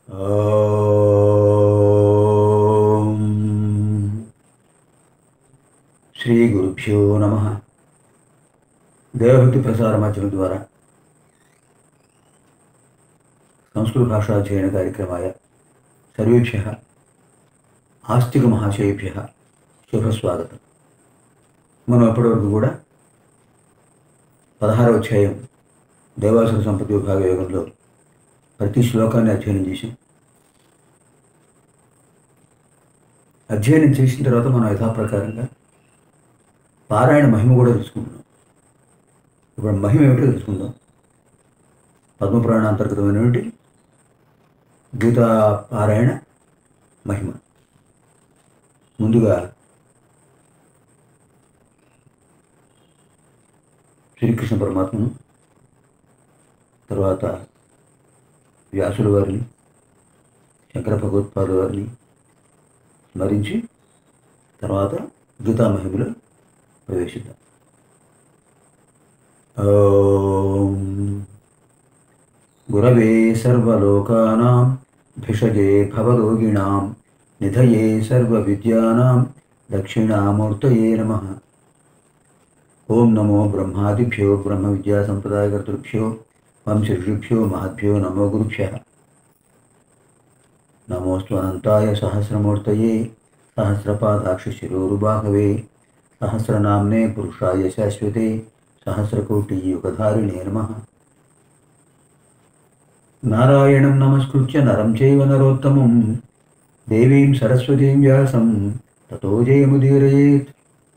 ఓం శ్రీ గురుభ్యో నమ దేవభక్తి ప్రసార మాధ్యమం ద్వారా సంస్కృత భాషాధ్యయన కార్యక్రమాయ సర్వేభ్య ఆస్తిక మహాశయేభ్య శుభస్వాగతం మనం ఎప్పటివరకు కూడా పదహారవ అధ్యాయం దేవాసుర సంపత్తి విభాగ యోగంలో ప్రతి శ్లోకాన్ని అధ్యయనం చేసాం అధ్యయనం చేసిన తర్వాత మనం యథాప్రకారంగా పారాయణ మహిమ కూడా తెలుసుకుంటున్నాం ఇప్పుడు మహిమ ఏమిటో తెలుసుకుందాం పద్మపురాణ అంతర్గతమైనటువంటి గీతా పారాయణ మహిమ ముందుగా శ్రీకృష్ణ పరమాత్మను తర్వాత వ్యాసుల వారిని శంకర భగవత్పాద వారిని స్మరించి తర్వాత గీతా మహిమలో ప్రవేశిద్దాం ఓం గురవే సర్వలోకానాం భిషజే భవరోగిణాం నిధయే సర్వవిద్యానాం దక్షిణామూర్తయే నమః ఓం నమో బ్రహ్మాదిభ్యో బ్రహ్మ విద్యా సంప్రదాయకర్తృభ్యో వంశఋషిభ్యో మహద్భ్యో నమో గురుభ్య నమోస్తు అనంతాయ సహస్రమూర్తయే సహస్రపాదాక్ష శిరోరుబాహవే సహస్రనామ్నే పురుషాయ శాశ్వతే సహస్రకోటియుగధారిణే నమ నారాయణం నమస్కృత్య నరం చైవ నరోత్తమం దేవీం సరస్వతీం వ్యాసం తతో జయముదీరయేత్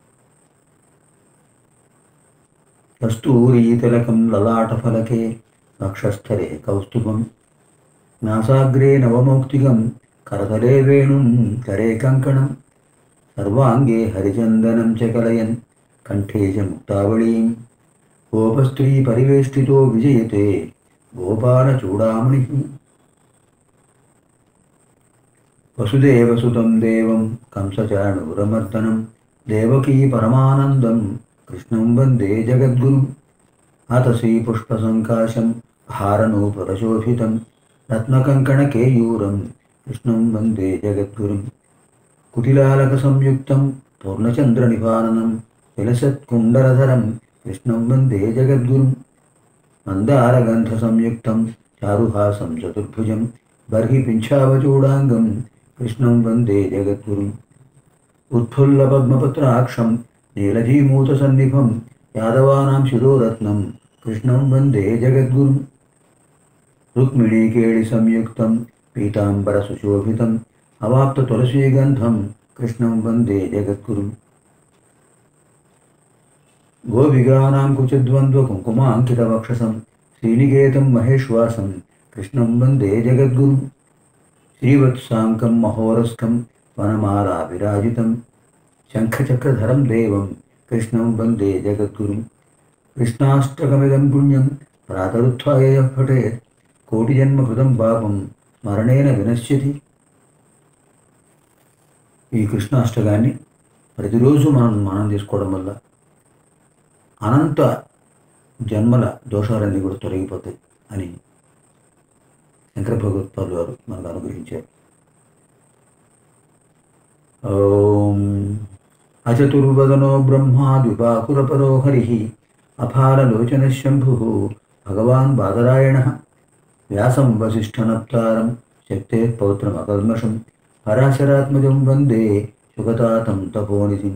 కస్తూరీతిలకం లలాటఫలకే వక్షస్థలే కౌస్తుభం నాసాగ్రే నవమౌక్తికం కరతలే వేణుం కరే కంకణం సర్వాంగే హరిచందనం చ కలయన్ కంఠే చ ముక్తావళీం గోపస్త్రీ పరివేష్టితో విజయతే గోపాలచూడామణి వసుదేవసుతం దేవం కంసచాణూరమర్దనం దేవకీ పరమానందం కృష్ణం వందే జగద్గురు అతసీ పుష్పసంకాశం హారనూపురశోభితం రత్నకంకణకేయూరం కృష్ణం వందే జగద్గురుం కుటిలాలక సంయుక్తం పూర్ణచంద్రనిపాననం విలసత్కుండలధరం కృష్ణం వందే జగద్గురుం మందారగంధ సంయుక్తం చారుహాసం చతుర్భుజం బర్హి పింఛావచూడాంగం కృష్ణం వందే జగద్గురుం ఉత్ఫుల్ల పద్మపత్రాక్షం నీలధీమూతసన్నిభం యాదవానాం శిరోరత్నం కృష్ణం వందే జగద్గురుం రుక్మిణీకేళి సంయుక్తం పీతాంబర సుశోభితం అవాప్త తులసీగంధం కృష్ణం వందే జగద్గురుం గోవిగానాం కుచద్వంద్వ కుంకుమాంకితవక్షసం శ్రీనికేతం మహేశ్వాసం కృష్ణం వందే జగద్గురుం శ్రీవత్సాంకం మహోరస్కం వనమాలా విరాజితం శంఖచక్రధరం దేవం కృష్ణం వందే జగద్గురుం కృష్ణాష్టకమిదం పుణ్యం ప్రాతరుత్థాయ పఠేత్ కోటిజన్మకృతం పాపం స్మరణేన వినశ్యతి ఈ కృష్ణాష్టకాన్ని ప్రతిరోజు మనం మనం తీసుకోవడం వల్ల అనంత జన్మల దోషాలన్నీ కూడా తొలగిపోతాయి అని శంకర భగవత్పాదులు వారు మనకు అనుగ్రహించారు ఓం అచతుర్వదనో బ్రహ్మా ద్విబాకురపరో హరి అపారలోచన శంభు భగవాన్ బాదరాయణ వ్యాసం వసిష్ఠనప్తారం శక్తే పౌత్రమకల్మషం పరాశరాత్మజం వందే సుగతాతం తపోనిధిం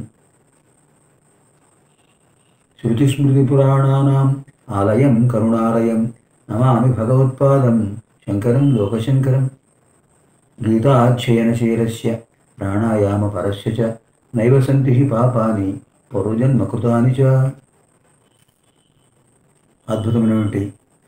శృతిస్మృతిపురాణానాం ఆలయం కరుణాలయం నమామి భగవత్పాదం శంకరం లోకశంకరం గీతాధ్యయనశీలస్య ప్రాణాయామపరస్య చ నైవ సంతి హి పాపాని పూర్వజన్మకృతాని చ అద్భుతమైనటువంటి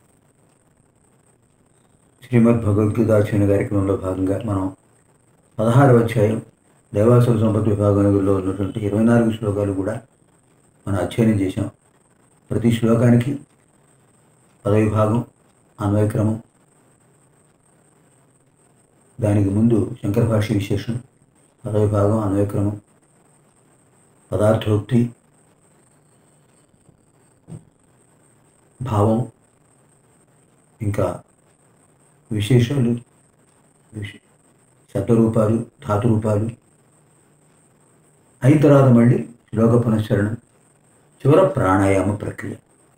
శ్రీమద్ భగవద్గీతాధ్యయన కార్యక్రమంలో భాగంగా మనం పదహారవ అధ్యాయం దేవాసుర సంపత్తి విభాగంలో ఉన్నటువంటి ఇరవై నాలుగు శ్లోకాలు కూడా మనం అధ్యయనం చేశాం ప్రతి శ్లోకానికి పదవి భాగం అన్వయక్రమం దానికి ముందు శంకర భాష్య విశేషం పదవి భాగం అన్వయక్రమం పదార్థోక్తి భావం ఇంకా విశేషాలు విష- శబ్దరూపాలు ధాతు రూపాలు అయిన తర్వాత మళ్ళీ శ్లోక పునశ్చరణం చివర ప్రాణాయామ ప్రక్రియ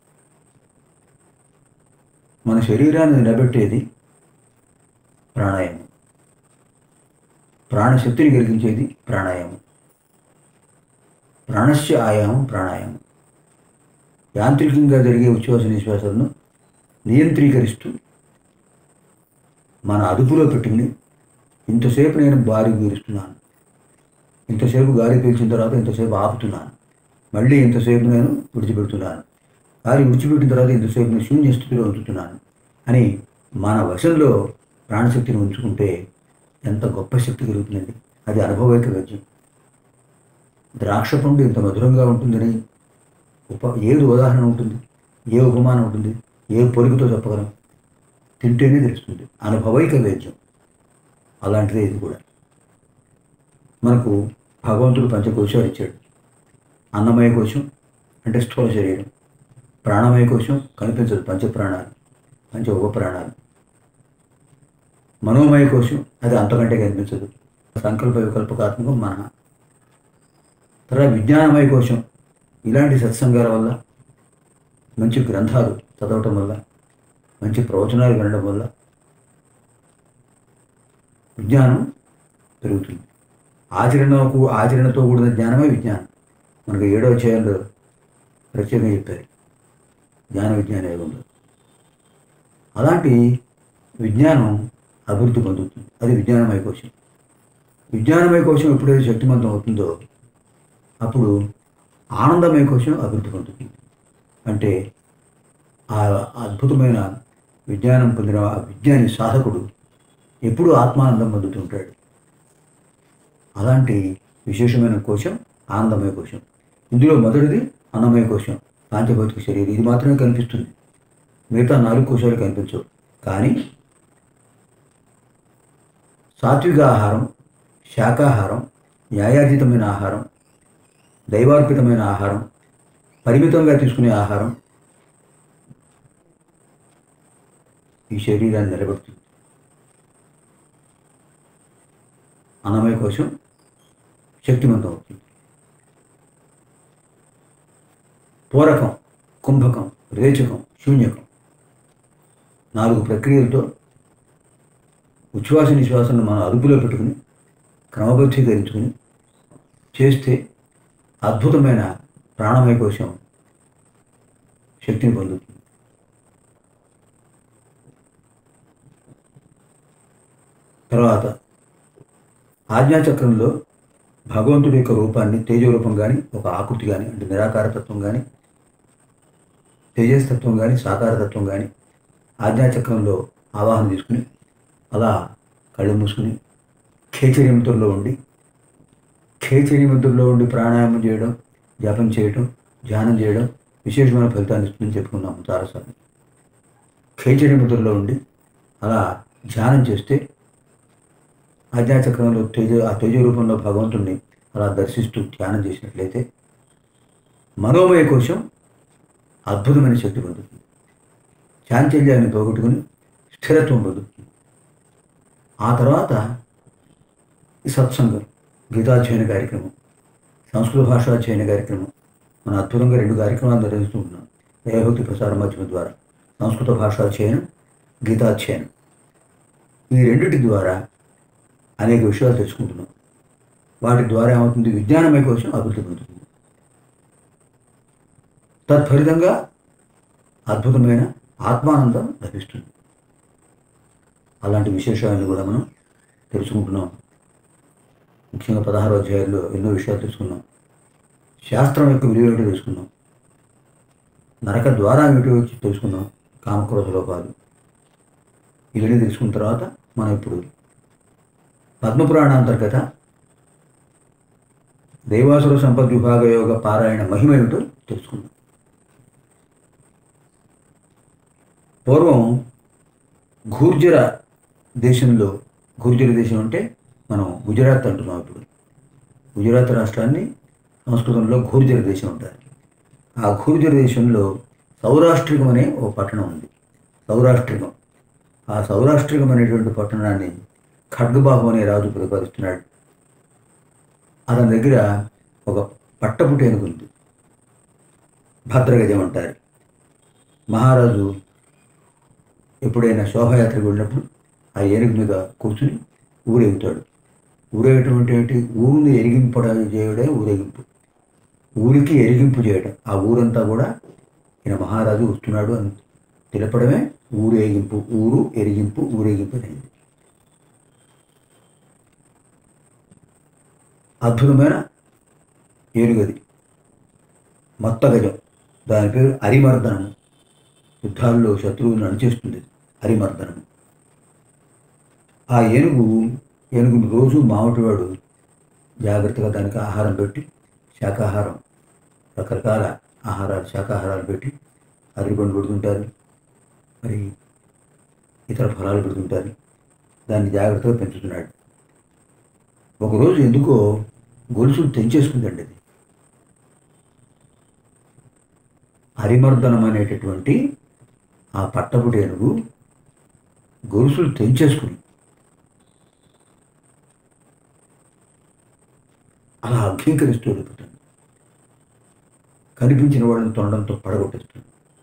మన శరీరాన్ని నిలబెట్టేది ప్రాణాయామం ప్రాణశక్తిని కలిగించేది ప్రాణాయామం ప్రాణస్య ఆయామం ప్రాణాయామం యాంత్రికంగా జరిగే ఉచ్ఛ్వాస నిశ్వాసాలను నియంత్రీకరిస్తూ మన అదుపులో పెట్టుకుని ఇంతసేపు నేను గాలి పీలుస్తున్నాను ఇంతసేపు గాలి పీల్చిన తర్వాత ఇంతసేపు ఆపుతున్నాను మళ్ళీ ఇంతసేపు నేను విడిచిపెడుతున్నాను గాలి విడిచిపెట్టిన తర్వాత ఇంతసేపు నేను శూన్య స్థితిలో ఉంచుతున్నాను అని మన వశంలో ప్రాణశక్తిని ఉంచుకుంటే ఎంత గొప్ప శక్తి కలుగుతుందండి అది అనుభవైక వైద్యం ద్రాక్ష పండు ఇంత మధురంగా ఉంటుందని ఉప ఏది ఉదాహరణ ఉంటుంది ఏ ఉపమానం ఉంటుంది ఏ పొలుగుతో చెప్పగలం తింటేనే తెలుస్తుంది అనుభవైక వైద్యం అలాంటిదే ఇది కూడా మనకు భగవంతుడు పంచకోశాలు ఇచ్చాడు అన్నమయ కోశం అంటే స్థూల శరీరం ప్రాణమయ కోశం కనిపించదు పంచప్రాణాలు పంచ ఉపప్రాణాలు మనోమయ కోశం అది అంతకంటే కనిపించదు సంకల్ప వికల్పకాత్మకం మన తర్వాత విజ్ఞానమయ కోశం ఇలాంటి సత్సంగాల వల్ల మంచి గ్రంథాలు చదవటం వల్ల మంచి ప్రవచనాలు వినడం వల్ల విజ్ఞానం పెరుగుతుంది ఆచరణకు ఆచరణతో కూడిన జ్ఞానమే విజ్ఞానం మనకు ఏడో అధ్యాయంలో ప్రత్యేకంగా చెప్పారు జ్ఞాన విజ్ఞాన యోగంలో అలాంటి విజ్ఞానం అభివృద్ధి పొందుతుంది అది విజ్ఞానమయ కోశం విజ్ఞానమయ కోశం ఎప్పుడైతే శక్తివంతం అవుతుందో అప్పుడు ఆనందమయ కోశం అభివృద్ధి పొందుతుంది అంటే ఆ అద్భుతమైన విజ్ఞానం పొందిన ఆ విజ్ఞాని సాధకుడు ఎప్పుడూ ఆత్మానందం పొందుతుంటాడు అలాంటి విశేషమైన కోశం ఆనందమయ కోశం ఇందులో మొదటిది అన్నమయ కోశం పాంచభౌతిక శరీరం ఇది మాత్రమే కనిపిస్తుంది మిగతా నాలుగు కోశాలు కనిపించవు కానీ సాత్విక ఆహారం శాకాహారం న్యాయాతీతమైన ఆహారం దైవార్పితమైన ఆహారం పరిమితంగా తీసుకునే ఆహారం ఈ శరీరాన్ని నిలబెడుతుంది అన్నమయ కోశం శక్తివంతం అవుతుంది పూరకం కుంభకం రేచకం శూన్యకం నాలుగు ప్రక్రియలతో ఉచ్ఛ్వాస నిశ్వాసాలను మనం అదుపులో పెట్టుకుని క్రమబద్ధీకరించుకుని చేస్తే అద్భుతమైన ప్రాణమయ కోశం శక్తిని పొందుతుంది తర్వాత ఆజ్ఞాచక్రంలో భగవంతుడి యొక్క రూపాన్ని తేజరూపం కానీ ఒక ఆకృతి కానీ అంటే నిరాకారతత్వం కానీ తేజస్తత్వం కానీ సాకారతత్వం కానీ ఆజ్ఞాచక్రంలో ఆవాహన తీసుకుని అలా కళ్ళు మూసుకుని ఖేచరి ముద్రలో ఉండి ఖేచరి ముద్రలో ఉండి ప్రాణాయామం చేయడం జపం చేయడం ధ్యానం చేయడం విశేషమైన ఫలితాన్ని ఇస్తుందని చెప్పుకున్నాము చాలాసార్లు ఖేచరి ముద్రలో ఉండి అలా ధ్యానం చేస్తే ఆజ్ఞాచక్రంలో తేజ ఆ తేజ రూపంలో భగవంతుణ్ణి అలా దర్శిస్తూ ధ్యానం చేసినట్లయితే మనోమయ కోశం అద్భుతమైన శక్తి పొందుతుంది చాంచల్యాన్ని పోగొట్టుకుని స్థిరత్వం పొందుతుంది ఆ తర్వాత ఈ సత్సంగం గీతాధ్యయన కార్యక్రమం సంస్కృత భాషాధ్యయన కార్యక్రమం మన అద్భుతంగా రెండు కార్యక్రమాలు నిర్వహిస్తున్నాం దైవభక్తి ప్రసార మాధ్యమం ద్వారా సంస్కృత భాషాధ్యయనం గీతాధ్యయనం ఈ రెండిటి ద్వారా అనేక విషయాలు తెలుసుకుంటున్నాం వాటి ద్వారా ఏమవుతుంది విజ్ఞానమయ కోసం అభివృద్ధి పొందుతుంది తత్ఫలితంగా అద్భుతమైన ఆత్మానందం లభిస్తుంది అలాంటి విశేషాలను కూడా మనం తెలుసుకుంటున్నాం ముఖ్యంగా పదహారో అధ్యాయాల్లో ఎన్నో విషయాలు తెలుసుకున్నాం శాస్త్రం యొక్క విలువ ఏమిటో తెలుసుకున్నాం నరక ద్వారా ఏమిటో తెలుసుకున్నాం కామక్రోధ లోపాలు ఇవన్నీ తెలుసుకున్న తర్వాత మనం ఇప్పుడు పద్మపురాణ అంతర్గత దైవాసుర సంపద్ విభాగ యోగ పారాయణ మహిమ ఏమిటో తెలుసుకుందాం పూర్వం ఘూర్జర దేశంలో ఘూర్జర దేశం అంటే మనం గుజరాత్ అంటున్నాం ఇప్పుడు గుజరాత్ రాష్ట్రాన్ని సంస్కృతంలో ఘూర్జర దేశం అంటారు ఆ ఘూర్జర దేశంలో సౌరాష్ట్రికం అనే ఓ పట్టణం ఉంది సౌరాష్ట్రికం ఆ సౌరాష్ట్రికం అనేటువంటి పట్టణాన్ని ఖడ్గబాహు అనే రాజు ప్రతిపాదిస్తున్నాడు అతని దగ్గర ఒక పట్టపుటి ఏనుగు ఉంది భద్రగజం అంటారు మహారాజు ఎప్పుడైనా శోభయాత్రకు వెళ్ళినప్పుడు ఆ ఏనుగు మీద కూర్చుని ఊరేగుతాడు ఊరేగటం అంటే ఏంటి ఊరిని ఎరిగింపడం చేయడే ఊరేగింపు ఊరికి ఎరిగింపు చేయడం ఆ ఊరంతా కూడా ఈయన మహారాజు వస్తున్నాడు అని తెలపడమే ఊరేగింపు ఊరు ఎరిగింపు ఊరేగింపు అనేది అద్భుతమైన ఏనుగది మొత్త గజం దాని పేరు అరిమర్దనము యుద్ధాల్లో శత్రువులను అణిచేస్తుంది అరిమర్దనము ఆ ఏనుగు ఏనుగును రోజు మామటివాడు జాగ్రత్తగా దానికి ఆహారం పెట్టి శాకాహారం రకరకాల ఆహారాలు శాకాహారాలు పెట్టి అరటిపండు పెడుతుంటారు మరి ఇతర ఫలాలు పెడుతుంటారు దాన్ని జాగ్రత్తగా పెంచుతున్నాడు ఒకరోజు ఎందుకో గొలుసులు తెంచేసుకుందండి అది హరిమర్దనం అనేటటువంటి ఆ పట్టపుటి ఏనుగు గొలుసులు తెంచేసుకుని అలా అఘీకరిస్తూ వెళ్ళిపోతుంది కనిపించిన వాళ్ళని తొండంతో పడగొట్టేస్తుంది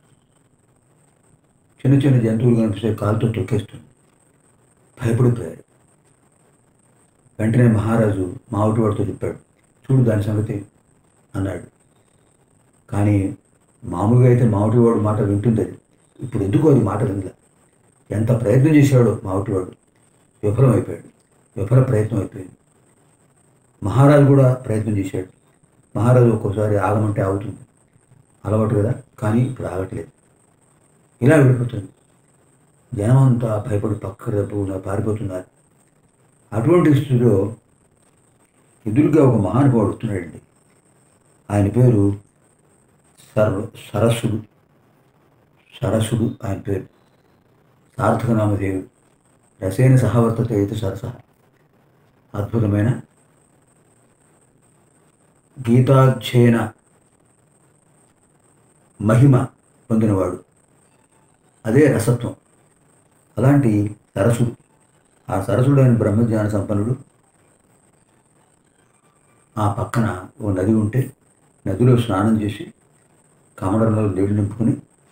చిన్న చిన్న జంతువులు కనిపిస్తే కాలుతో తొక్కేస్తుంది భయపడిపోయారు వెంటనే మహారాజు మావుటి వాడితో చెప్పాడు చూడు దాని సంగతి అన్నాడు కానీ మామూలుగా అయితే మావుటివాడు మాట వింటుంది అది ఇప్పుడు ఎందుకు అది మాట వినలే ఎంత ప్రయత్నం చేశాడో మావుటివాడు విఫలం అయిపోయాడు విఫల ప్రయత్నం అయిపోయింది మహారాజు కూడా ప్రయత్నం చేశాడు మహారాజు ఒక్కోసారి ఆగమంటే ఆగుతుంది అలవాటు కదా కానీ ఇప్పుడు ఆగట్లేదు ఇలా వెళ్ళిపోతుంది జనం అంతా భయపడి పక్క రేపు పారిపోతున్నారు అటువంటి స్థితిలో ఎదురుగా ఒక మహానుభావుడు వస్తున్నాడండి ఆయన పేరు సర్ సరస్సుడు సరస్సుడు ఆయన పేరు సార్థక నామదేవుడు రసేన సహవర్తత అయితే సరస అద్భుతమైన గీతాధ్యయన మహిమ పొందినవాడు అదే రసత్వం అలాంటి సరసుడు ఆ సరసుడైన బ్రహ్మజ్ఞాన సంపన్నుడు ఆ పక్కన ఓ నది ఉంటే నదిలో స్నానం చేసి కమడంలో నీళ్లు నింపుకొని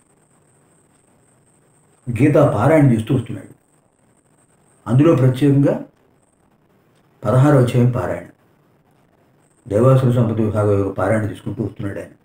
గీతా పారాయణ చేస్తూ వస్తున్నాడు అందులో ప్రత్యేకంగా పదహారు అధ్యాయం పారాయణ దేవాసుర సంపద విభాగం యొక్క పారాయణ తీసుకుంటూ వస్తున్నాడు ఆయన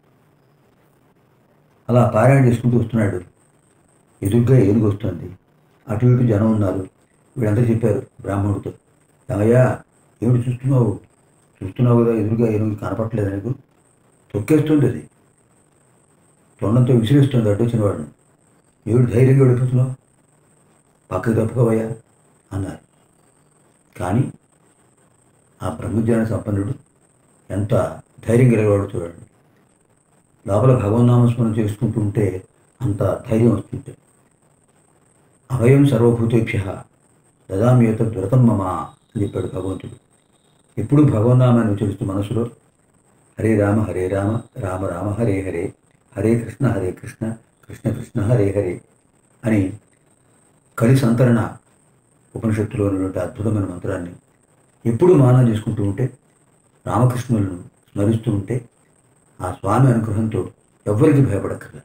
అలా పారాయణ చేసుకుంటూ వస్తున్నాడు ఎదురుగా ఏనుగు వస్తుంది అటు ఇటు జనం ఉన్నారు వీళ్ళందరూ చెప్పారు బ్రాహ్మణుడితో ఏమయ్యా ఏమిటి చూస్తున్నావు చూస్తున్నావు కదా ఎదురుగా ఏనుగు కనపట్లేదు నీకు తొక్కేస్తుంది అది తొండంతో విసిరేస్తుంది అడ్డు వచ్చిన వాడిని ఏమిటి ధైర్యంగా వెళ్ళిపోతున్నావు పక్కకి తప్పుకోవయ్యా అన్నారు కానీ ఆ బ్రహ్మజ్ఞాన సంపన్నుడు ఎంత ధైర్యం కలిగేవాడు చూడండి లోపల భగవన్నామస్మరణ చేసుకుంటూ ఉంటే అంత ధైర్యం వస్తుంటే అభయం సర్వభూతేభ్య దదామ్యేత దురతం మమ అని చెప్పాడు భగవంతుడు ఎప్పుడు భగవన్నామాన్ని ఉచ్చరిస్తూ మనసులో హరే రామ హరే రామ రామ రామ హరే హరే హరే కృష్ణ హరే కృష్ణ కృష్ణ కృష్ణ హరే హరే అని కలి సంతరణ ఉపనిషత్తులో ఉన్నటువంటి అద్భుతమైన మంత్రాన్ని ఎప్పుడు మానం చేసుకుంటూ ఉంటే రామకృష్ణులను స్మరిస్తూ ఉంటే ఆ స్వామి అనుగ్రహంతో ఎవ్వరికి భయపడక్కర్లేదు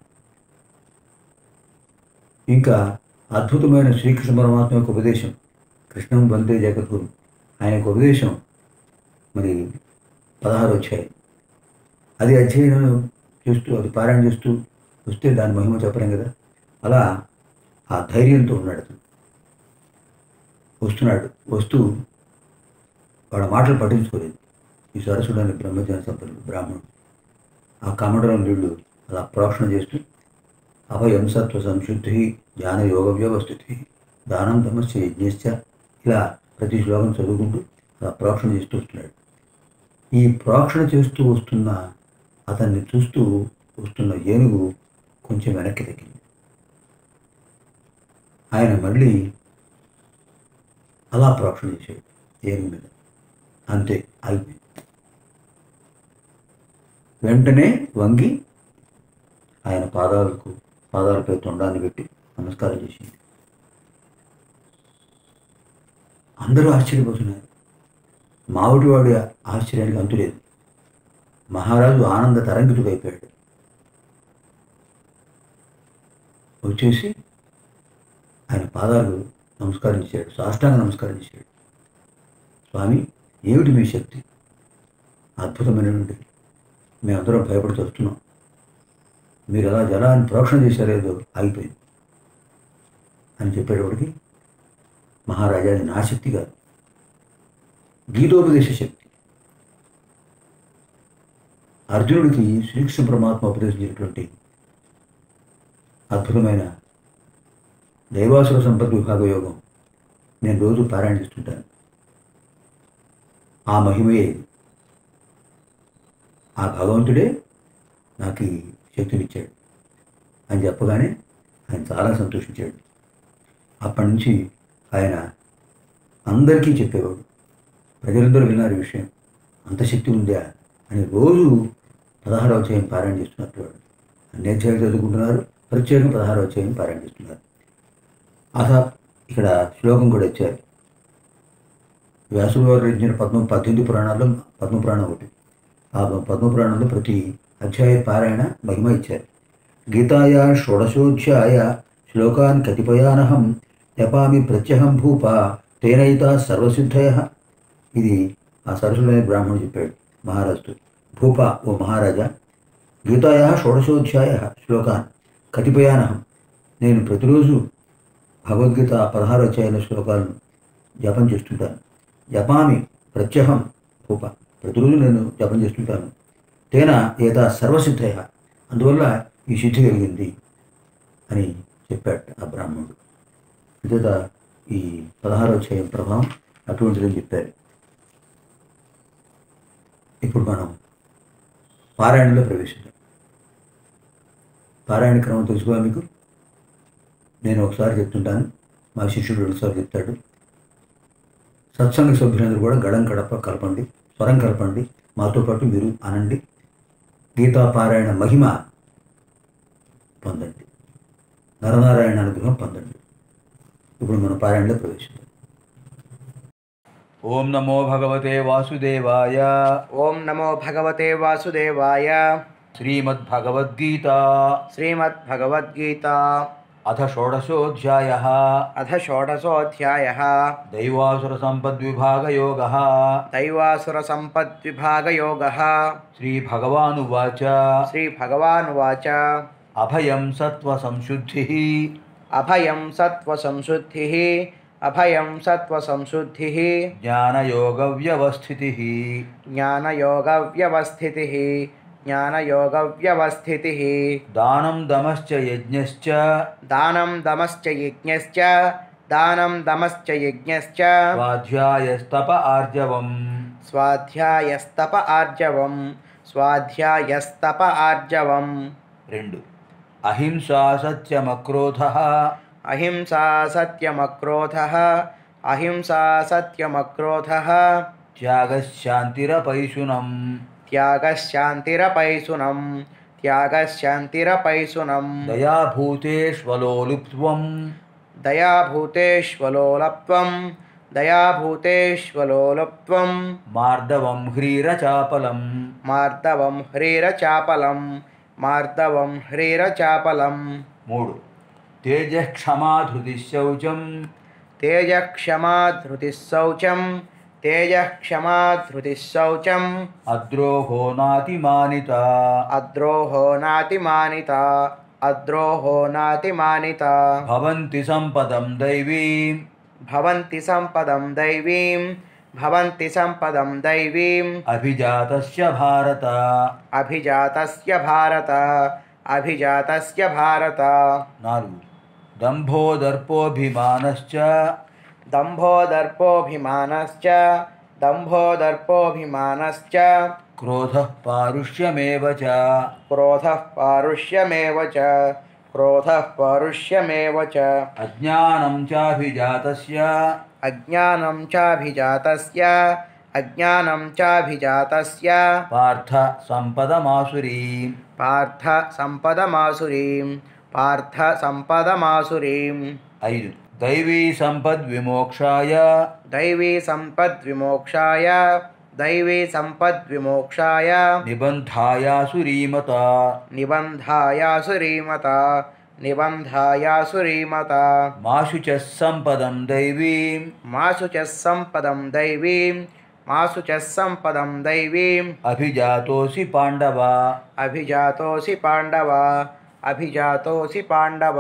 ఇంకా అద్భుతమైన శ్రీకృష్ణ పరమాత్మ యొక్క ఉపదేశం కృష్ణం వందే జగద్గురు ఆయన యొక్క ఉపదేశం మరి పదహారు వచ్చాయి అది అధ్యయనం చేస్తూ అది పారాయణ చేస్తూ వస్తే దాని మహిమ చెప్పలేం కదా అలా ఆ ధైర్యంతో ఉన్నాడు అతను వస్తున్నాడు వస్తూ వాడు మాటలు పట్టించుకోలేదు ఈ సరస్సుడు అనే బ్రహ్మజ్ఞాన సంపన్నుడు బ్రాహ్మణుడు ఆ కమండలం నీళ్లు అలా ప్రోక్షణ చేస్తూ అభయం సత్వ సంశుద్ధి జ్ఞాన యోగ వ్యవస్థితి దానం తమస్య యజ్ఞశ్చ ఇలా ప్రతి శ్లోకం చదువుకుంటూ అలా ప్రోక్షణ చేస్తూ వస్తున్నాడు ఈ ప్రోక్షణ చేస్తూ వస్తున్న అతన్ని చూస్తూ వస్తున్న ఏనుగు కొంచెం వెనక్కి తగ్గింది ఆయన మళ్ళీ అలా ప్రోక్షణ చేశాడు ఏనుగు మీద అంతే అయిపోయింది వెంటనే వంగి ఆయన పాదాలకు పాదాలపై తొండాన్ని పెట్టి నమస్కారం చేసింది అందరూ ఆశ్చర్యపోతున్నారు మావిడివాడి ఆశ్చర్యానికి అంతులేదు మహారాజు ఆనంద తరంగితుడైపోయాడు వచ్చేసి ఆయన పాదాలు నమస్కరించాడు సాష్టాంగ నమస్కరించాడు స్వామి ఏమిటి మీ శక్తి అద్భుతమైనటువంటి మేమందరం భయపడుతూ వస్తున్నాం మీరు అలా జలాన్ని ప్రోక్షణ చేశారేదో ఆగిపోయింది అని చెప్పేటప్పటికి మహారాజా అది నా శక్తి కాదు గీతోపదేశ శక్తి అర్జునుడికి శ్రీకృష్ణ పరమాత్మ ఉపదేశించినటువంటి అద్భుతమైన దైవాసుర సంపద విభాగ యోగం నేను రోజు పారాయణ చేస్తుంటాను ఆ మహిమే ఇది. ఆ భగవంతుడే నాకు ఈ శక్తినిచ్చాడు అని చెప్పగానే ఆయన చాలా సంతోషించాడు అప్పటి నుంచి ఆయన అందరికీ చెప్పేవాడు ప్రజలందరూ విన్నారు ఈ విషయం అంత శక్తి ఉందా అని రోజు పదహారవ అధ్యాయం పారాయణ చేస్తున్నట్టు వాడు అన్ని అధ్యాయులు చదువుకుంటున్నారు ప్రత్యేకంగా పదహారవ అధ్యాయం పారాయణ చేస్తున్నారు అసా ఇక్కడ శ్లోకం కూడా ఇచ్చారు వ్యాసుడు గారు రచించిన పద్మ పద్దెనిమిది పురాణాల్లో పద్మ పురాణం ఒకటి ఆ పద్మ పురాణంలో ప్రతి అధ్యాయ పారాయణ మహిమ ఇచ్చారు గీతాయా షోడశోధ్యాయ శ్లోకాన్ కతిపయానహం జపామి ప్రత్యహం భూప తేనైత సర్వసిద్ధయ ఇది ఆ సరస్సులోని బ్రాహ్మణుడు చెప్పాడు మహారాజుతో భూప ఓ మహారాజా గీతాయా షోడశోధ్యాయ శ్లోకాన్ కతిపయానహం నేను ప్రతిరోజు భగవద్గీత పదహారు అధ్యాయుల శ్లోకాలను జపం చేస్తుంటాను జపామి ప్రత్యహం భూప ప్రతిరోజు నేను జపం చేస్తుంటాను తేన ఏదా సర్వసిద్ధయ అందువల్ల ఈ సిద్ధి కలిగింది అని చెప్పాడు ఆ బ్రాహ్మణుడు అంతేత ఈ పదహారో అధ్యాయం ప్రభావం అటువంటిదని చెప్పారు ఇప్పుడు మనం పారాయణలో ప్రవేశిద్దాం పారాయణ క్రమం తెలుసుకోవాలి మీకు నేను ఒకసారి చెప్తుంటాను మా శిష్యుడు రెండుసార్లు చెప్తాడు సత్సంగ సభ్యులందరూ కూడా గడం కడప కలపండి స్వరం కలపండి మాతో పాటు మీరు అనండి గీతా పారాయణ మహిమ పొందండి నరనారాయణ అనుగ్రహం పొందండి ఇప్పుడు మన పారాయణలో ప్రవేశిద్దాం ఓం నమో భగవతే వాసుదేవాయ ఓం నమో భగవతే వాసుదేవాయ శ్రీమద్భగవద్గీత శ్రీమద్భగవద్గీత అథ షోడశోధ్యాయ అథ షోడశోऽధ్యాయ దైవాసుర సంపద్విభాగయోగ దైవాసుర సంపద్విభాగయోగ శ్రీభగవానువాచ శ్రీభగవానువాచ అభయం సత్వసంశుద్ధి అభయం సత్వసంశుద్ధిः అభయం సత్వసంశుద్ధిः జ్ఞానయోగవ్యవస్థితి జ్ఞానయోగవ్యవస్థితిः జ్ఞానయోగవ్యవస్థితిः దానం దమశ్చ యజ్ఞశ్చ దానం దమశ్చ యజ్ఞశ్చ దానం దమశ్చ యజ్ఞశ్చ స్వాధ్యాయస్తప ఆర్జవం స్వాధ్యాయస్తప ఆర్జవం స్వాధ్యాయస్తప ఆర్జవం రెండు అహింసా సత్యమక్రోధ అహింసా సత్యమక్రోధ అహింసా సత్యమక్రోధ త్యాగశాంతిరపైశునం త్యాగశాంతిరపైసునం త్యాగశాంతిరపైసునం దయాభూతేష్వలోలుప్త్వం దయాభూతేష్వలోలప్త్వం దయాభూతేష్వలోలప్త్వం మార్దవం హ్రీరచాపలం మార్దవం హ్రీరచాపలం మార్దవం హ్రీరచాపలం మూడు తేజక్షమాధృతి శౌచం తేజక్షమా ధృతిः శౌచం తేజక్షమా ధృతిः శౌచం అద్రోహో నాతిమానిత అద్రోహో నాతిమానిత అద్రోహో నాతిమానిత భవంతి సంపదం దైవీం భవంతి సంపదం దైవీం భవంతి సంపదం దైవీం అభిజాతస్య భారత అభిజాతస్య భారత అభిజాతస్య భారత నాలుగు దంభోదర్పోభిమానశ్చ దంభోదర్పోభిమానశ్చ దంభోదర్పోభిమానశ్చ క్రోధ పారుష్యమేవ చ క్రోధः పారుష్యమేవ చ క్రోధः పారుష్యమేవ చ అజ్ఞానం చాభిజాతస్య అజ్ఞానం చాభిజాతస్య అజ్ఞానం చాభిజాతస్య పార్థ సంపదమాసురీం పార్థ సంపదమాసురీం పార్థ సంపదమాసురీం ఐదు దైవీ సంపద్విమోక్షాయ दैवी सम्पद्विमोक्षाय दैवी सम्पद्विमोक्षाय నిబంధాయాసురీమత निबन्धायासुरीमता निबन्धायासुरीमता మాషు చ సంపదం దైవీం मासु च सम्पदं दैवीं मासु च सम्पदं दैवीम् అభిజాతోసి పాండవ అభిజాతోసి పాండవ అభిజాతోసి పాండవ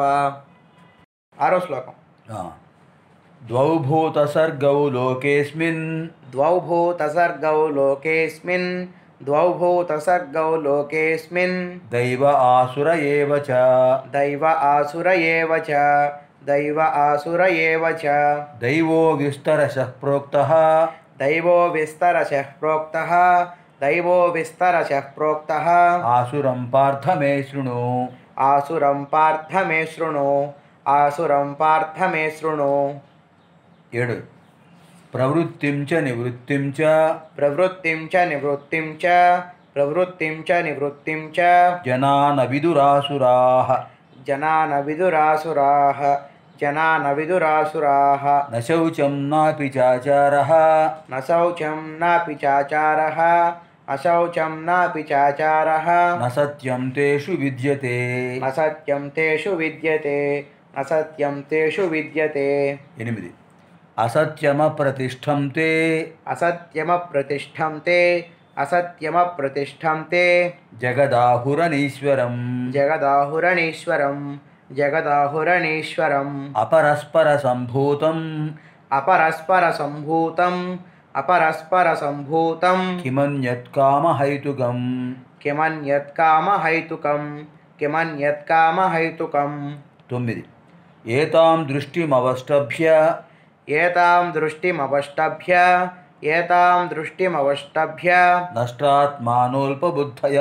ఆరో శ్లోకం ఆ. ద్వౌ భూత సర్గౌ లోకేస్మిన్ ద్వౌ భూతసర్గౌ లోకేస్మిన్ ద్వౌ భూతసర్గౌ లోకేస్మిన్ దైవ ఆసుర ఏవ చ దైవ ఆసుర ఏవ చ దైవ ఆసుర ఏవ చ దైవో విస్తరశ ప్రోక్తః దైవో విస్తరశః ప్రోక్తః దైవో విస్తరశః ప్రోక్తః ఆసురం పార్థ మే శృణు ఆసురం పార్థ మే శృణు ఆసురం పార్థ మే శృణు ఏడు ప్రవృత్తిం చ నివృత్తిం చ ప్రవృత్తిం చ నివృత్తిం చ ప్రవృత్తిం చ నివృత్తిం చ జనాన విదురాసురాః జనాన విదురాసురాः జనాన విదురాసురాः న శౌచం నాపి చాచారः న శౌచం నాపి చాచారः అశౌచం నాపి చాచారः న సత్యం తేషు విద్యతే న సత్యం తేషు విద్యతే న సత్యం తేషు విద్యతే ఎనిమిది అసత్యమప్రతిష్టం తే అసత్యమప్రతిష్టం తే అసత్యమప్రతిష్టం తే జగదాహురనీశ్వరం జగదాహురణీశ్వరం జగదాహురణీశ్వరం అపరస్పర సంభూతం అపరస్పర సంభూతం అపరస్పర సంభూతం కిమన్యత్కామహైతుకం కిమన్యత్కామహైతుకం కిమన్యత్కామహైతుకం తొమ్మిది ఏతాం దృష్టిమవష్టభ్య ఏతాం దృష్టిమవష్టభ్య ఏతాం దృష్టిమవష్టభ్య నష్టాత్మానోల్పబుద్ధయ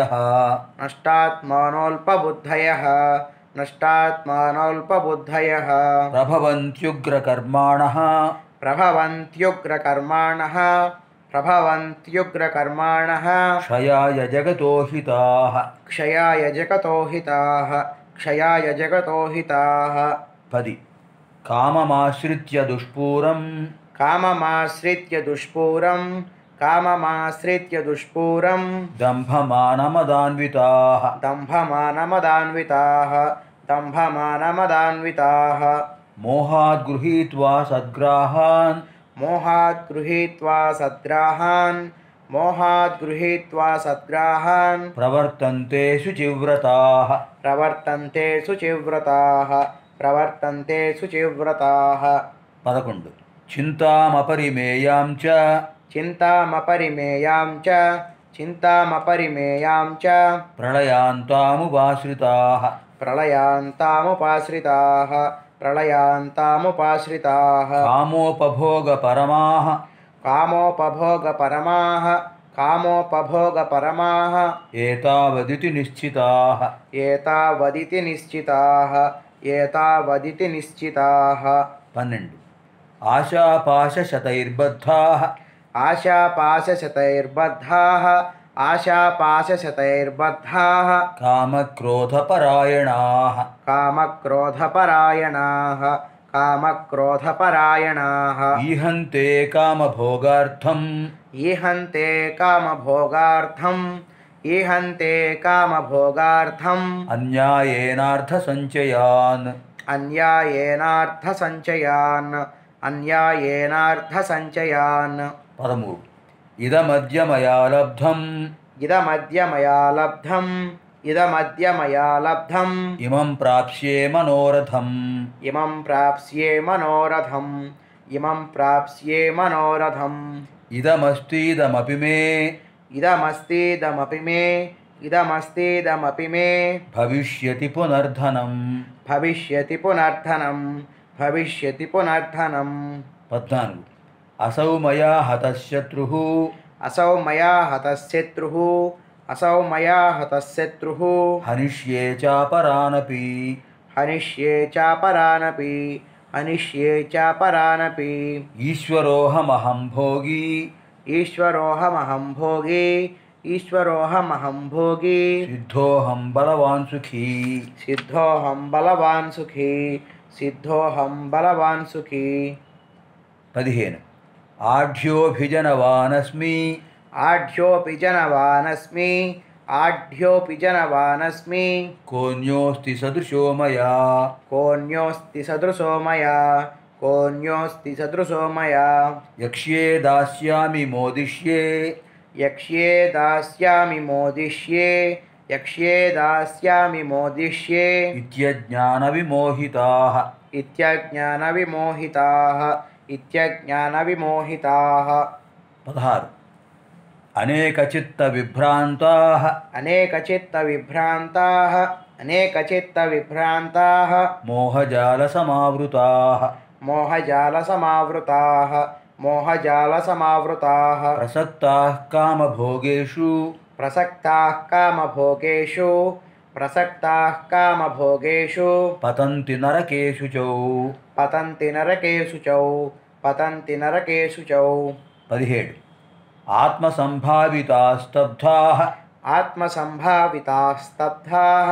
నష్టాత్మానోల్పబుద్ధయ నష్టాత్మానోల్పబుద్ధయ ప్రభవంత్యుగ్రకర్మాణ ప్రభవంత్యుగ్రకర్మాణ ప్రభవంత్యుగ్రకర్మాణ క్షయాయ జగతోహితా క్షయాయ జగతో హితాః క్షయాయ జగతో హితాః పది కామమాశ్రిత్య దుష్పూరం కామమాశ్రిత్య దుష్పూరం కామమాశ్రిత్య దుష్పూరం దంభమానమదాన్వితా దంభమానమదాన్వితాः దంభమానమదాన్వితాः మోహాద్గృహీత్వా సద్గ్రాహాన్ మోహాత్ గృహీత్వా సద్గ్రాహాన్ మోహాత్ గృహీత్వా సద్గ్రాహాన్ ప్రవర్తంతే శుచివ్రతా ప్రవర్తంతే శుచివ్రతాः ప్రవర్తంతే శుచివ్రతాः పదకొండు చింతామపరిమేయాం చ చింతామపరిమేయాం చ చింతామపరిమేయాం చ ప్రళయాంతాముపాశ్రితా ప్రళయాంతాముపాశ్రితాः ప్రళయాంతాముపాశ్రితాः కామోపభోగపరమా కామోపభోగపరమాः కామోపభోగపరమాः ఏతావదితి నిశ్చితా ఏతావదితి నిశ్చితాः ఏతావదితి నిశ్చితాः పన్నెండు ఆశాపాశశతైర్బద్ధా ఆశాపాశశతైర్బద్ధాः ఆశాపాశశతైర్బద్ధాः కామక్రోధపరాయణా కామక్రోధపరాయణాः కామక్రోధపరాయణాः ఈహంతే కామభోగార్థం ఈహంతే కామభోగార్థం ఈహంతే కామభోగార్థం అన్యాయేనార్థసంచయాన్ అన్యాయేనార్థసంచయాన్ అన్యాయేనార్థసంచయాన్ పదమూడు ఇదమద్య మయా లబ్ధం ఇదమద్య మయా లబ్ధం ఇదమద్య మయా లబ్ధం ఇమం ప్రాప్స్యే మనోరథం ఇమం ప్రాప్స్యే మనోరథం ఇమం ప్రాప్స్యే మనోరథం ఇదమస్तीदमपि మే ఇదమస్తిదమపి మే ఇదమస్తిదమపి మే భవిష్యతి పునర్ధనం భవిష్యతి పునర్ధనం భవిష్యతి పునర్ధనం పద్నాలుగు అసౌ మయా హతశత్రు అసౌ మయా హతశత్రుః అసౌ మయా హతశత్రుః హనిష్యే చాపరానపి హనిష్యే చాపరానపి హనిష్యే చాపరానపి ఈశ్వరోహమహం భోగి ఈశ్వరోహమహం భోగి ఈశ్వరోహమహం భోగి సిద్ధోహం బలవాన్ సుఖీ సిద్ధోహం బలవాన్ సుఖీ సిద్ధోహం బలవాన్ సుఖీ పదిహేను ఆఢ్యోభిజనవానస్మి ఆఢ్యోపి జనవానస్మి ఆఢ్యోపి జనవానస్మి కోన్యోస్తి సదృశో మయా కోన్యోస్తి సదృశో మయా కోన్యోస్తి సదృశో మయా యక్ష్యే దాస్యామి మోదిష్యే యక్ష్యే దాస్యామి మోదిష్యే యక్ష్యే దాస్యామి మోదిష్యే ఇత్యజ్ఞాన విమోహితాః ఇత్యజ్ఞానవిమోహితాः ఇత్యజ్ఞానవిమోహితాः పదహారు అనేక చిత్త విభ్రాంతాః అనేకచిత్తవిభ్రాంతాः అనేకచిత్తవిభ్రాంతాः మోహజాల సమావృతాః మోహజాలసమావృతాः మోహజాలసమావృతాः ప్రసక్తాః కామభోగేషు ప్రసక్తాः కామభోగేషు ప్రసక్తాः కామభోగేషు పతంతి నరకేషు చౌ పతంతి నరకేషు చౌ పతంతి నరకేషు చౌ పదిహేడు ఆత్మసంభావితాస్తబ్ధాః ఆత్మసంభావితాస్తబ్ధాः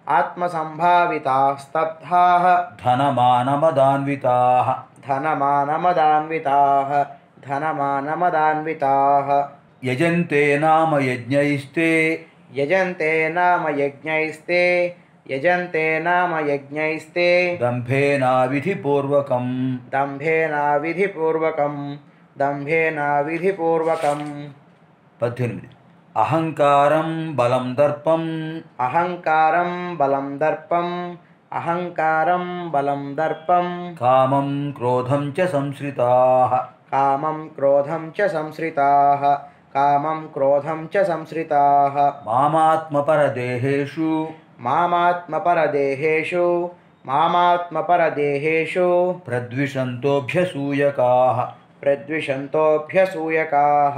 ఆత్మసంభావితాస్తబ్ధాः ధనమానమదాన్వితాః ధనమానమదాన్వితాः ధనమానమదాన్వితాः యజంతే నామ యజ్ఞైస్తే యజంతే నామ యజ్ఞైస్తే యజంతే నామ యజ్ఞైస్తే దంభేనావిధిపూర్వకం దంభేనా విధిపూర్వకం దంభేనా విధిపూర్వకం పద్దెనిమిది అహంకారం బలం దర్పం అహంకారం బలం దర్పం అహంకారం బలం దర్పం కామం క్రోధం చ సంశ్రితాః కామం క్రోధం చ సంశ్రితాः కామం క్రోధం చ సంశ్రితాः మామాత్మపరదేహేషు మామాత్మపరదేహేషు మామాత్మపరదేహేషు ప్రద్విషంతోభ్యసూయకాః ప్రద్విషంతోభ్యసూయకాः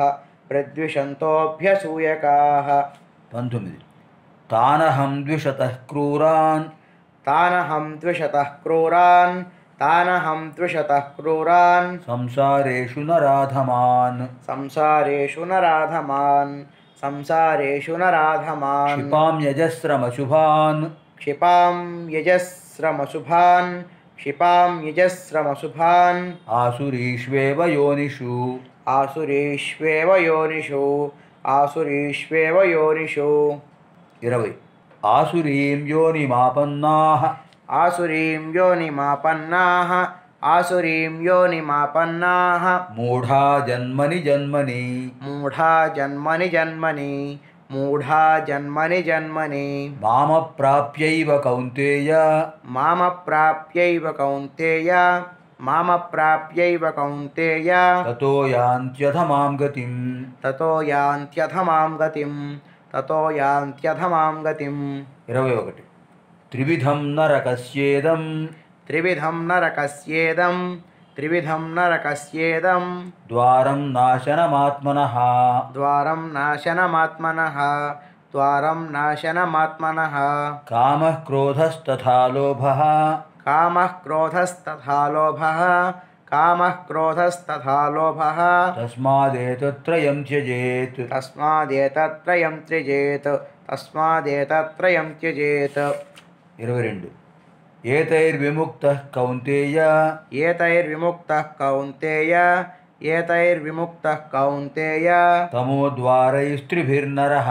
ప్రద్విషంతోభ్యసూయకాः పంతొమ్మిది తానహం ద్విషతః క్రూరాన్ తానహం ద్విషతः క్రూరాన్ తానహం ద్విషతः క్రూరాన్ సంసారేషు నరాధమాన్ సంసారేషు నరాధమాన్ సంసారేషు నరాధమాన్ క్షిపామ్యజస్రమశుభాన్ క్షిపాం యజస్రమశుభాన్ క్షిపాం యజస్రమశుభాన్ ఆసురీష్వేవ యోనిషు ఆసురీష్వేవ యోనిషు ఆసురీష్వేవ యోనిషు ఇరవై ఆసురీం యోనిమాపన్నాః ఆసురీం యోనిమాపన్నాః ఆసురీం యోనిమాపన్నాః మూఢా జన్మని జన్మని మూఢా జన్మని జన్మని మూఢా జన్మని జన్మని మామప్రాప్యైవ కౌంతేయ మామ ప్రాప్యైవ కౌంతేయ మామ ప్రాప్యైవ కౌంతేయ తతో యాంత్యధమాం గతిం తతో యాంత్యథమాం గతిం తతో యాంత్యథమాం గతిం ఇరవై ఒకటి త్రివిధం నరకస్యేదం త్రివిధం నరకస్యేదం త్రివిధం నరకస్యేదం ద్వారం నాశనమాత్మనః ద్వారం నాశనమాత్మనః ద్వారం నాశనమాత్మనः కామః క్రోధస్తథా లోభः కామः క్రోధస్తథా లోభः కామः క్రోధస్తథా లోభः తస్మాదేతత్రయం త్యజేత్ తస్మాదేతత్రయం త్యజేత్ తస్మాదేతత్రయం త్యజేత్ ఇరవై రెండు ఏతైర్విముక్త కౌంతేయ ఏతైర్విముక్తः కౌంతేయ ఏతైర్విముక్తः కౌంతేయ తమోద్వారైస్త్రిభిర్నరः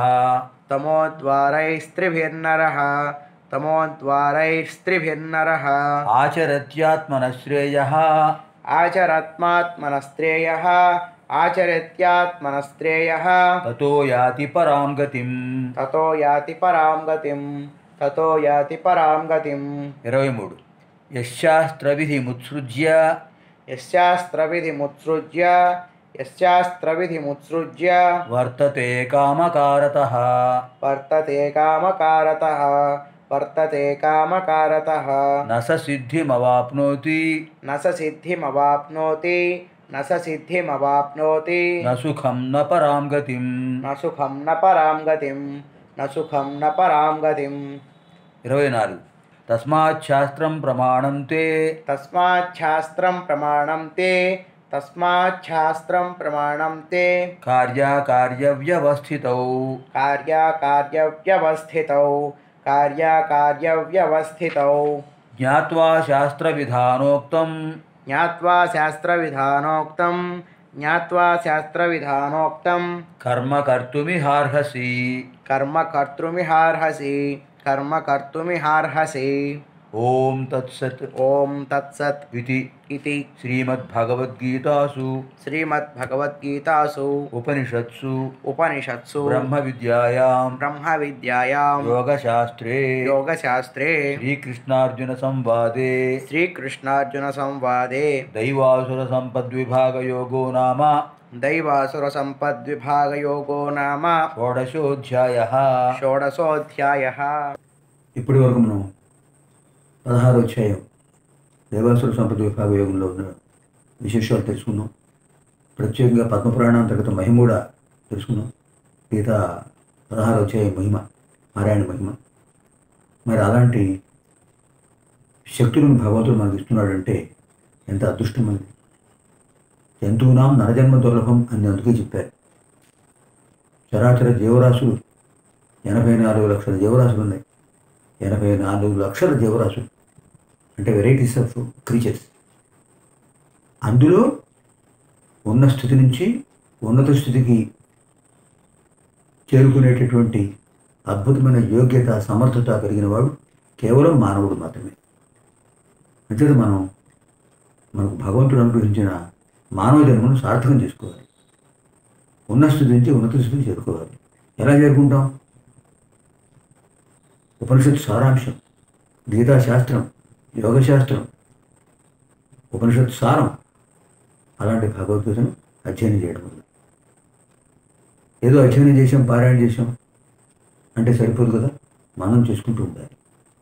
తమోద్వారైస్త్రిభిర్నరः తమోద్వారైస్త్రిభిర్నరः ఆచరత్యాత్మనశ్రేయः ఆచరత్మాత్మనస్త్రేయः ఆచరత్యాత్మనస్త్రేయः తతో యాతి పరాం గతిం తతో యాతి పరాం గతిం తతో యాతి పరాం గతిం ఇరవై మూడు యశాస్త్రవిధిముత్సృజ్య యశాస్త్రవిధిముత్సృజ్య యశాస్త్రవిధిముత్సృజ్య వర్తతే కామకారతः వర్తతే కామకారతः వర్తతే కామకారతः న స సిద్ధిమవాప్నోతి న స సిద్ధిమవాప్నోతి న స సిద్ధిమవాప్నోతి న సుఖం న పరాం గతిం న సుఖం న పరాం గతిం న సుఖం న పరాం గతిం ఇరవై నాలుగు తస్మాచ్ఛాస్త్రం ప్రమాణం తే తస్మాచ్ఛాస్త్రం ప్రమాణం తే తస్మాచ్ఛాస్త్రం ప్రమాణం తే కార్యాకార్యవ్యవస్థితౌ కార్యాకార్యవ్యవస్థితౌ కార్యాకార్యవ్యవస్థితౌ జ్ఞాత్వా శాస్త్రవిధానోక్తం జ్ఞాత్వా శాస్త్రవిధానోక్తం జ్ఞాత్వా శాస్త్రవిధానోక్తం కర్మ కర్తుమిహార్హసి కర్మ కర్తృమిహార్హసి కర్మ కర్తుమిహార్హసి ఓం తత్సత్ ఓం తత్సత్ ఇది ఇది శ్రీమద్భగవద్గీతాసు శ్రీమద్భగవద్గీతాసు ఉపనిషత్సు ఉపనిషత్సు బ్రహ్మ విద్యాయాం బ్రహ్మ విద్యాయాం యోగశాస్త్రే యోగశాస్త్రే శ్రీకృష్ణార్జున సంవాదే శ్రీకృష్ణార్జున సంవాదే దైవాసుర సంపద్విభాగయోగో నామ దైవాసుర సంపద్విభాగయోగో నామ షోడశోధ్యాయ షోడశోధ్యాయ ఇప్పటి వరకు మనం పదహారు అధ్యాయం దేవాసుర సంపద విభాగ యోగంలో ఉన్న విశేషాలు తెలుసుకున్నాం ప్రత్యేకంగా పద్మపురాణాంతర్గత మహిమ కూడా తెలుసుకున్నాం గీత పదహారు అధ్యాయం మహిమ నారాయణ మహిమ మరి అలాంటి శక్తులను భగవంతుడు మనకి ఇస్తున్నాడంటే ఎంత అదృష్టం మనది జంతువునాం నరజన్మ దుర్లభం అని అందుకే చెప్పారు చరాచర జీవరాశులు ఎనభై నాలుగు లక్షల జీవరాశులు ఉన్నాయి ఎనభై నాలుగు లక్షల జీవరాశులు అంటే వెరైటీస్ ఆఫ్ క్రీచర్స్ అందులో ఉన్న స్థితి నుంచి ఉన్నత స్థితికి చేరుకునేటటువంటి అద్భుతమైన యోగ్యత సమర్థత కలిగిన వాడు కేవలం మానవుడు మాత్రమే అంతేత మనం మనకు భగవంతుడు అనుగ్రహించిన మానవ జన్మను సార్థకం చేసుకోవాలి ఉన్న స్థితి నుంచి ఉన్నత స్థితికి చేరుకోవాలి ఎలా చేరుకుంటాం ఉపనిషత్ సారాంశం గీతాశాస్త్రం యోగశాస్త్రం ఉపనిషత్ సారం అలాంటి భగవద్గీతను అధ్యయనం చేయడం వల్ల ఏదో అధ్యయనం చేసాం పారాయణ చేసాం అంటే సరిపోదు కదా మనం చేసుకుంటూ ఉండాలి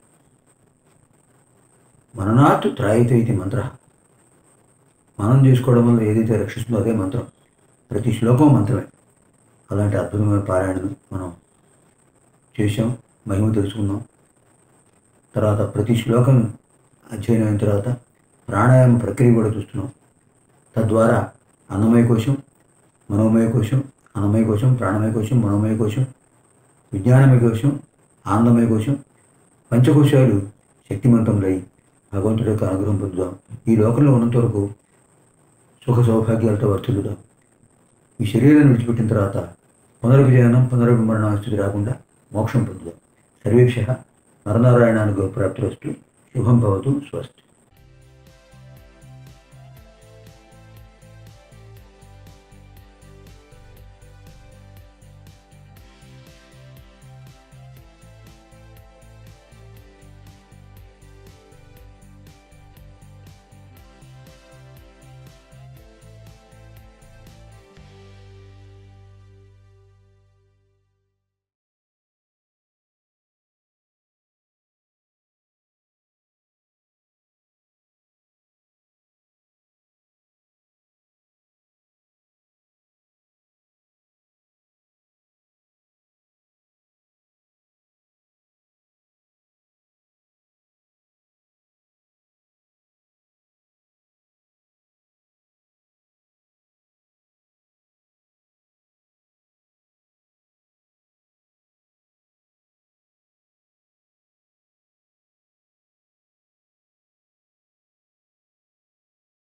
మననాత్ త్రాయిత ఇది మంత్ర మనం చేసుకోవడం వల్ల ఏదైతే రక్షిస్తుందో అదే మంత్రం ప్రతి శ్లోకం మంత్రమే అలాంటి అద్భుతమైన పారాయణను మనం చేసాం మహిమ తెలుసుకున్నాం తర్వాత ప్రతి శ్లోకం అధ్యయనం అయిన తర్వాత ప్రాణాయామ ప్రక్రియ కూడా చూస్తున్నాం తద్వారా అన్నమయ కోశం మనోమయ కోశం అన్నమయ కోశం ప్రాణమయ కోశం మనోమయ కోశం విజ్ఞానమయ కోశం ఆనందమయ కోశం పంచకోశాలు శక్తిమంతములై భగవంతుడి యొక్క అనుగ్రహం పొందుదాం ఈ లోకంలో ఉన్నంత వరకు సుఖ సౌభాగ్యాలతో వర్తిల్లుదాం ఈ శరీరాన్ని విడిచిపెట్టిన తర్వాత పునర్విజయనం పునర్విమరణ స్థితి రాకుండా మోక్షం పొందుదాం సర్వేభ్య నరనారాయణానుగ్రహ ప్రాప్తిరస్తు శుభం భవతు స్వస్తి